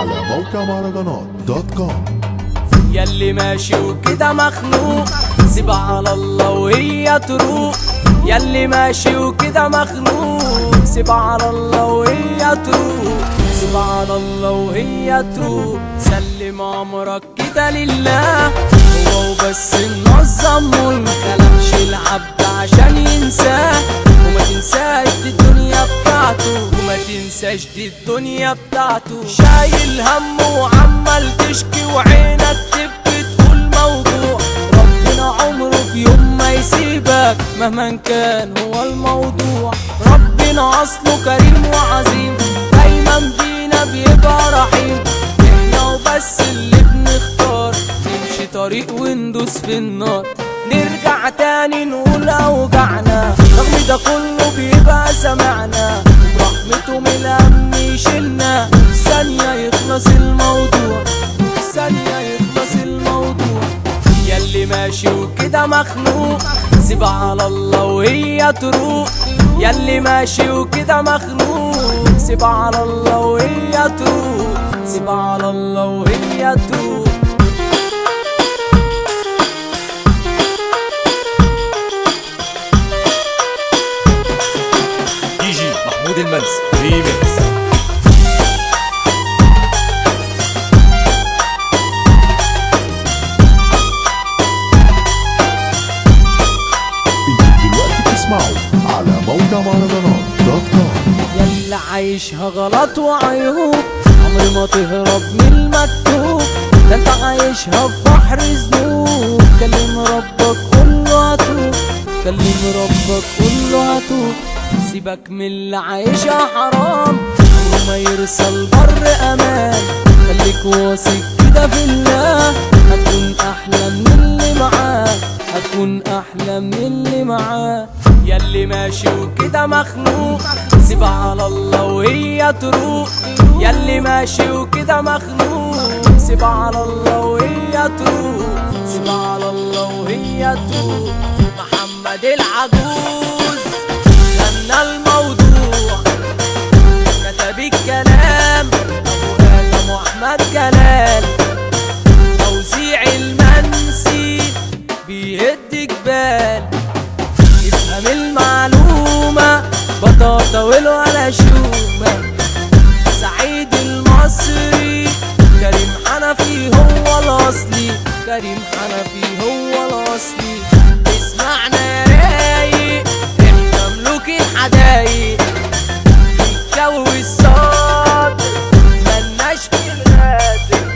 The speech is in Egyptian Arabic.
على موقع مهرجانات دوت كوم ياللي ماشي وكده مخنوق سيب على الله وهي تروق ياللي ماشي وكده مخنوق سيب على الله وهي تروق سيب على الله وهي تروق سلم امرك كده لله هو وبس منظم والمخلقش العبد عشان ينساه وما تنساش دي الدنيا بتاعته وما تنساش دي الدنيا بتاعته شايل هم وعمال تشكي وعينك تبكي تقول موضوع ربنا عمره في يوم ما يسيبك مهما كان هو الموضوع ربنا اصله كريم وعظيم دايما بينا بيبقى رحيم احنا وبس اللي بنختار نمشي طريق وندوس في النار نرجع تاني نقول اوجعنا رغم ده كله بيبقى سمعنا برحمته من الهم يشيلنا في ثانية يخلص الموضوع في ثانية يخلص الموضوع ياللي ماشي وكده مخنوق سيب على الله وهي تروق ياللي ماشي وكده مخنوق سيب على الله وهي تروق سيب على الله وهي تروق دي جي محمود المنسي ريميكس انتوا دلوقتي بتسمعوا على موقع مهرجانات دوت كوم يلا عايشها غلط وعيوب عمري ما تهرب من المكتوب ده انت عايشها في بحر ذنوب كلم ربك قول له هتوب كلم ربك قول له هتوب سيبك من اللي عايشها حرام عمره ما يرسل بر امان خليك واثق كده في الله هتكون احلى من اللي معاه هتكون احلى من اللي معاه ياللي ماشي وكده مخنوق سيب على الله وهي تروق ياللي ماشي وكده مخنوق سيب على الله وهي تروق سيب على الله وهي تروق محمد العجوز غنى الموضوع كتب الكلام ابو ادم واحمد جلال توزيع المنسي بيهد جبال يفهم المعلومة بطاطا والولا شومة سعيد المصري كريم حنفي هو الأصلي كريم حنفي هو الأصلي اسمعنا يا رايق احنا ملوك الحدايق الجو الصادق ملناش في الغادر